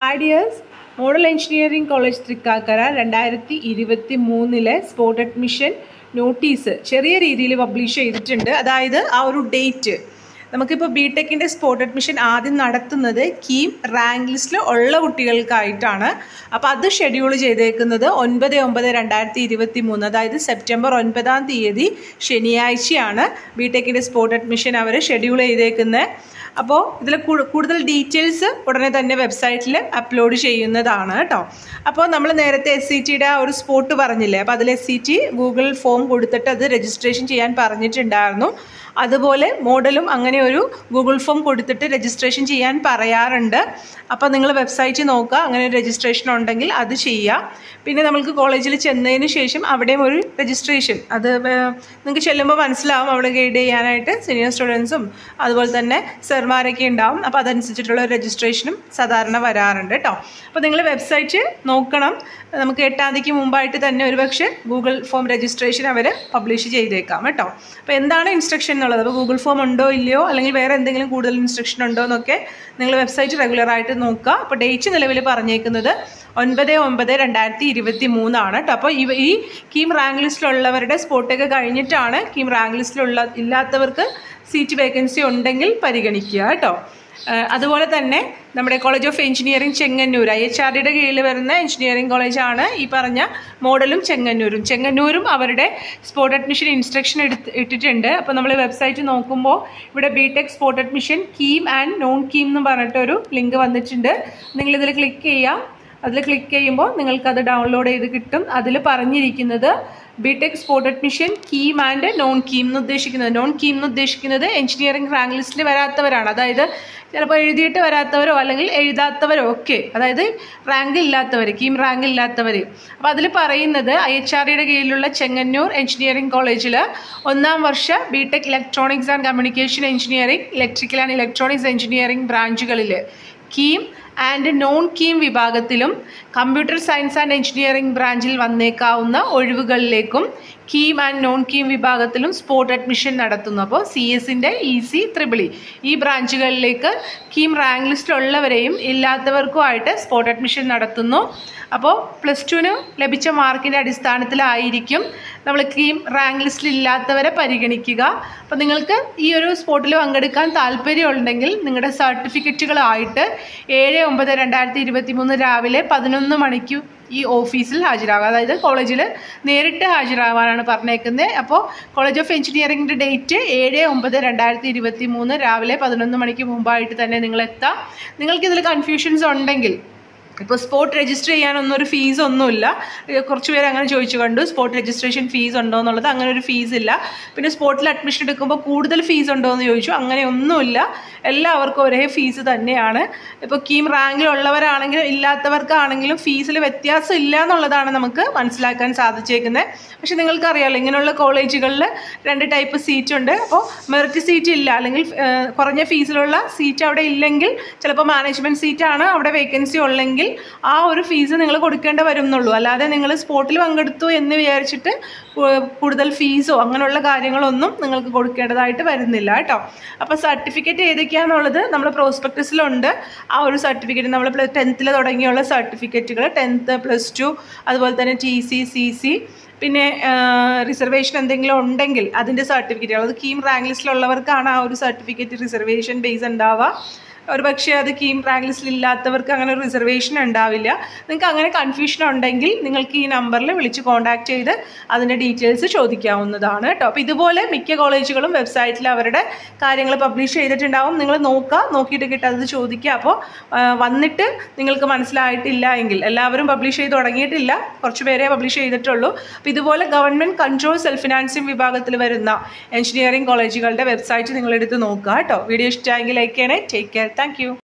ആഡിയേഴ്സ് model engineering college Thrikkakara രണ്ടായിരത്തി ഇരുപത്തി മൂന്നിലെ സ്പോട്ട് അഡ്മിഷൻ നോട്ടീസ് ചെറിയ രീതിയിൽ പബ്ലിഷ് ചെയ്തിട്ടുണ്ട് അതായത് ആ ഒരു ഡേറ്റ് നമുക്കിപ്പോൾ ബി ടെക്കിൻ്റെ സ്പോട്ട് അഡ്മിഷൻ ആദ്യം നടത്തുന്നത് കീം റാങ്ക് ലിസ്റ്റിൽ ഉള്ള കുട്ടികൾക്കായിട്ടാണ് അപ്പോൾ അത് ഷെഡ്യൂൾ ചെയ്തേക്കുന്നത് ഒൻപത് ഒമ്പത് രണ്ടായിരത്തി ഇരുപത്തി മൂന്ന് അതായത് സെപ്റ്റംബർ ഒൻപതാം തീയതി ശനിയാഴ്ചയാണ് ബി ടെക്കിൻ്റെ സ്പോട്ട് അഡ്മിഷൻ അവർ ഷെഡ്യൂൾ ചെയ്തേക്കുന്നത് അപ്പോൾ ഇതിൽ കൂടുതൽ ഡീറ്റെയിൽസ് ഉടനെ തന്നെ വെബ്സൈറ്റിൽ അപ്ലോഡ് ചെയ്യുന്നതാണ് കേട്ടോ അപ്പോൾ നമ്മൾ നേരത്തെ എസ് സി ടിയുടെ ആ ഒരു സ്പോട്ട് പറഞ്ഞില്ലേ അപ്പോൾ അതിൽ S C T Google form കൊടുത്തിട്ട് അത് രജിസ്ട്രേഷൻ ചെയ്യാൻ പറഞ്ഞിട്ടുണ്ടായിരുന്നു അതുപോലെ മോഡലും അങ്ങനെ ഒരു ഗൂഗിൾ ഫോം കൊടുത്തിട്ട് രജിസ്ട്രേഷൻ ചെയ്യാൻ പറയാറുണ്ട് അപ്പോൾ നിങ്ങൾ വെബ്സൈറ്റ് നോക്കുക അങ്ങനെ ഒരു രജിസ്ട്രേഷൻ ഉണ്ടെങ്കിൽ അത് ചെയ്യുക പിന്നെ നമ്മൾക്ക് കോളേജിൽ ചെന്നതിന് ശേഷം അവിടെയും ഒരു രജിസ്ട്രേഷൻ അത് നിങ്ങൾക്ക് ചെല്ലുമ്പോൾ മനസ്സിലാവും അവിടെ ഗൈഡ് ചെയ്യാനായിട്ട് സീനിയർ സ്റ്റുഡൻസും അതുപോലെ തന്നെ സെർമാരൊക്കെ ഉണ്ടാവും അപ്പോൾ അതനുസരിച്ചിട്ടുള്ള രജിസ്ട്രേഷനും സാധാരണ വരാറുണ്ട് കേട്ടോ അപ്പോൾ നിങ്ങൾ വെബ്സൈറ്റ് നോക്കണം നമുക്ക് എട്ടാം തീയതിക്ക് മുമ്പായിട്ട് തന്നെ ഒരുപക്ഷെ ഗൂഗിൾ ഫോം രജിസ്ട്രേഷൻ അവർ പബ്ലിഷ് ചെയ്തേക്കാം കേട്ടോ അപ്പോൾ എന്താണ് ഇൻസ്ട്രക്ഷൻ എന്നുള്ളത് അപ്പോൾ ഗൂഗിൾ ഫോം ഉണ്ടോ ഇല്ലയോ അല്ലെങ്കിൽ വേറെ എന്തെങ്കിലും കൂടുതൽ ഇൻസ്ട്രക്ഷൻ ഉണ്ടോ എന്നൊക്കെ നിങ്ങൾ വെബ്സൈറ്റ് റെഗുലറായിട്ട് നോക്കുക അപ്പോൾ ഡേറ്റ് നിലവിൽ പറഞ്ഞേക്കുന്നത് ഒൻപത് ഒമ്പത് രണ്ടായിരത്തി ഇരുപത്തി മൂന്നാണ് കേട്ടോ അപ്പോൾ ഇവ ഈ കീം റാങ്ക് ലിസ്റ്റിലുള്ളവരുടെ സ്പോട്ടൊക്കെ കഴിഞ്ഞിട്ടാണ് കീം റാങ്ക് ലിസ്റ്റിലുള്ള ഇല്ലാത്തവർക്ക് സീറ്റ് വേക്കൻസി ഉണ്ടെങ്കിൽ പരിഗണിക്കുക കേട്ടോ അതുപോലെ തന്നെ നമ്മുടെ college of engineering Chengannur I H R ഡിയുടെ കീഴിൽ വരുന്ന എഞ്ചിനീയറിംഗ് കോളേജാണ് ഈ പറഞ്ഞ മോഡലും ചെങ്ങന്നൂരും ചെങ്ങന്നൂരും അവരുടെ സ്പോട്ട് അഡ്മിഷൻ ഇൻസ്ട്രക്ഷൻ എടുത്ത് ഇട്ടിട്ടുണ്ട് അപ്പോൾ നമ്മൾ വെബ്സൈറ്റ് നോക്കുമ്പോൾ ഇവിടെ B tech spot admission KEAM and non KEAM എന്ന് പറഞ്ഞിട്ടൊരു ലിങ്ക് വന്നിട്ടുണ്ട് നിങ്ങളിതിൽ ക്ലിക്ക് ചെയ്യാം അതിൽ ക്ലിക്ക് ചെയ്യുമ്പോൾ നിങ്ങൾക്കത് ഡൗൺലോഡ് ചെയ്ത് കിട്ടും അതിൽ പറഞ്ഞിരിക്കുന്നത് B tech spot admission KEAM and non KEAM എന്ന് ഉദ്ദേശിക്കുന്നത് നോൺ കീം എന്ന് ഉദ്ദേശിക്കുന്നത് എഞ്ചിനീയറിംഗ് റാങ്ക് ലിസ്റ്റിൽ വരാത്തവരാണ് അതായത് ചിലപ്പോൾ എഴുതിയിട്ട് വരാത്തവരോ അല്ലെങ്കിൽ എഴുതാത്തവരോ ഒക്കെ അതായത് റാങ്ക് ഇല്ലാത്തവർ കീം റാങ്ക് ഇല്ലാത്തവർ അപ്പോൾ അതിൽ പറയുന്നത് ഐ എച്ച് ആർ ഡിയുടെ കീഴിലുള്ള ചെങ്ങന്നൂർ എഞ്ചിനീയറിംഗ് കോളേജിൽ ഒന്നാം വർഷ B tech electronics and communication engineering electrical and electronics engineering ബ്രാഞ്ചുകളിൽ കീം ആൻഡ് നോൺ കീം വിഭാഗത്തിലും കമ്പ്യൂട്ടർ സയൻസ് ആൻഡ് എഞ്ചിനീയറിംഗ് ബ്രാഞ്ചിൽ വന്നേക്കാവുന്ന ഒഴിവുകളിലേക്കും കീം ആൻഡ് നോൺ കീം വിഭാഗത്തിലും സ്പോട്ട് അഡ്മിഷൻ നടത്തുന്നു അപ്പോൾ സി എസിൻ്റെ ഇ സി ത്രിബിളി ഈ ബ്രാഞ്ചുകളിലേക്ക് കീം റാങ്ക് ലിസ്റ്റിലുള്ളവരെയും ഇല്ലാത്തവർക്കുമായിട്ട് സ്പോട്ട് അഡ്മിഷൻ നടത്തുന്നു അപ്പോൾ പ്ലസ് ടുവിന് ലഭിച്ച മാർക്കിൻ്റെ അടിസ്ഥാനത്തിലായിരിക്കും നമ്മൾ കീം റാങ്ക് ലിസ്റ്റിൽ ഇല്ലാത്തവരെ പരിഗണിക്കുക അപ്പോൾ നിങ്ങൾക്ക് ഈ ഒരു സ്പോട്ടിൽ പങ്കെടുക്കാൻ താല്പര്യമുണ്ടെങ്കിൽ നിങ്ങളുടെ സർട്ടിഫിക്കറ്റുകളായിട്ട് ഏഴ് ഒമ്പത് രണ്ടായിരത്തി ഇരുപത്തി മൂന്ന് രാവിലെ പതിനൊന്ന് മണിക്ക് ഈ ഓഫീസിൽ ഹാജരാകുക അതായത് കോളേജിൽ നേരിട്ട് ഹാജരാകാനാണ് പറഞ്ഞേക്കുന്നത് അപ്പോൾ കോളേജ് ഓഫ് എഞ്ചിനീയറിംഗിൻ്റെ ഡേറ്റ് ഏഴ് ഒമ്പത് രണ്ടായിരത്തി ഇരുപത്തി മൂന്ന് രാവിലെ പതിനൊന്ന് മണിക്ക് മുമ്പായിട്ട് തന്നെ നിങ്ങൾ എത്താം നിങ്ങൾക്കിതിൽ കൺഫ്യൂഷൻസ് ഉണ്ടെങ്കിൽ ഇപ്പോൾ സ്പോട്ട് രജിസ്റ്റർ ചെയ്യാനൊന്നും ഒരു ഫീസ് ഒന്നുമില്ല കുറച്ച് പേര് അങ്ങനെ ചോദിച്ചു കണ്ടു സ്പോട്ട് രജിസ്ട്രേഷൻ ഫീസ് ഉണ്ടോ എന്നുള്ളത് അങ്ങനെ ഒരു ഫീസ് ഇല്ല പിന്നെ സ്പോട്ടിൽ അഡ്മിഷൻ എടുക്കുമ്പോൾ കൂടുതൽ ഫീസ് ഉണ്ടോ എന്ന് ചോദിച്ചു അങ്ങനെ ഒന്നുമില്ല എല്ലാവർക്കും ഒരേ ഫീസ് തന്നെയാണ് ഇപ്പോൾ കീം റാങ്കിലുള്ളവരാണെങ്കിലും ഇല്ലാത്തവർക്കാണെങ്കിലും ഫീസിൽ വ്യത്യാസം ഇല്ല എന്നുള്ളതാണ് നമുക്ക് മനസ്സിലാക്കാൻ സാധിച്ചേക്കുന്നത് പക്ഷെ നിങ്ങൾക്കറിയാമല്ലോ ഇങ്ങനെയുള്ള കോളേജുകളിൽ രണ്ട് ടൈപ്പ് സീറ്റ് ഉണ്ട് അപ്പോൾ മെറിറ്റ് സീറ്റ് ഇല്ല അല്ലെങ്കിൽ കുറഞ്ഞ ഫീസിലുള്ള സീറ്റ് അവിടെ ഇല്ലെങ്കിൽ ചിലപ്പോൾ മാനേജ്മെൻറ്റ് സീറ്റാണ് അവിടെ വേക്കൻസി ഉള്ളെങ്കിൽ ആ ഒരു ഫീസ് നിങ്ങൾ കൊടുക്കേണ്ട വരും എന്നുള്ളൂ അല്ലാതെ നിങ്ങൾ സ്പോട്ടിൽ പങ്കെടുത്തു എന്ന് വിചാരിച്ചിട്ട് കൂടുതൽ ഫീസോ അങ്ങനെയുള്ള കാര്യങ്ങളൊന്നും നിങ്ങൾക്ക് കൊടുക്കേണ്ടതായിട്ട് വരുന്നില്ല കേട്ടോ അപ്പോൾ സർട്ടിഫിക്കറ്റ് ഏതൊക്കെയാണെന്നുള്ളത് നമ്മൾ പ്രോസ്പെക്ടസിലുണ്ട് ആ ഒരു സർട്ടിഫിക്കറ്റ് നമ്മൾ ടെൻത്തിൽ തുടങ്ങിയുള്ള സർട്ടിഫിക്കറ്റുകൾ ടെൻത്ത് പ്ലസ് ടു അതുപോലെ തന്നെ ടി സി സി സി പിന്നെ റിസർവേഷൻ എന്തെങ്കിലും ഉണ്ടെങ്കിൽ അതിൻ്റെ സർട്ടിഫിക്കറ്റുകൾ അത് കീം റാങ്ക് ലിസ്റ്റിലുള്ളവർക്കാണ് ആ ഒരു സർട്ടിഫിക്കറ്റ് റിസർവേഷൻ ബേസ് ഉണ്ടാവുക ഒരു പക്ഷേ അത് കീം റാങ്ക് ലിസ്റ്റിൽ ഇല്ലാത്തവർക്ക് അങ്ങനെ ഒരു റിസർവേഷൻ ഉണ്ടാവില്ല നിങ്ങൾക്ക് അങ്ങനെ കൺഫ്യൂഷൻ ഉണ്ടെങ്കിൽ നിങ്ങൾക്ക് ഈ നമ്പറിൽ വിളിച്ച് കോൺടാക്ട് ചെയ്ത് അതിൻ്റെ ഡീറ്റെയിൽസ് ചോദിക്കാവുന്നതാണ് കേട്ടോ അപ്പോൾ ഇതുപോലെ മിക്ക കോളേജുകളും വെബ്സൈറ്റിൽ അവരുടെ കാര്യങ്ങൾ പബ്ലിഷ് ചെയ്തിട്ടുണ്ടാവും നിങ്ങൾ നോക്കുക നോക്കിയിട്ട് കിട്ടാത്തത് ചോദിക്കുക അപ്പോൾ വന്നിട്ട് നിങ്ങൾക്ക് മനസ്സിലായിട്ടില്ല എങ്കിൽ എല്ലാവരും പബ്ലിഷ് ചെയ്ത് തുടങ്ങിയിട്ടില്ല കുറച്ച് പേരെ പബ്ലിഷ് ചെയ്തിട്ടുള്ളൂ അപ്പോൾ ഇതുപോലെ ഗവൺമെൻറ് കൺട്രോൾ സെൽഫ് ഫിനാൻസിങ് വിഭാഗത്തിൽ വരുന്ന എഞ്ചിനീയറിംഗ് കോളേജുകളുടെ വെബ്സൈറ്റ് നിങ്ങളെടുത്ത് നോക്കുക കേട്ടോ വീഡിയോ ഇഷ്ടമായെങ്കിൽ ലൈക്ക് ചെയ്യണേ ടേക്ക് കെയർ താങ്ക്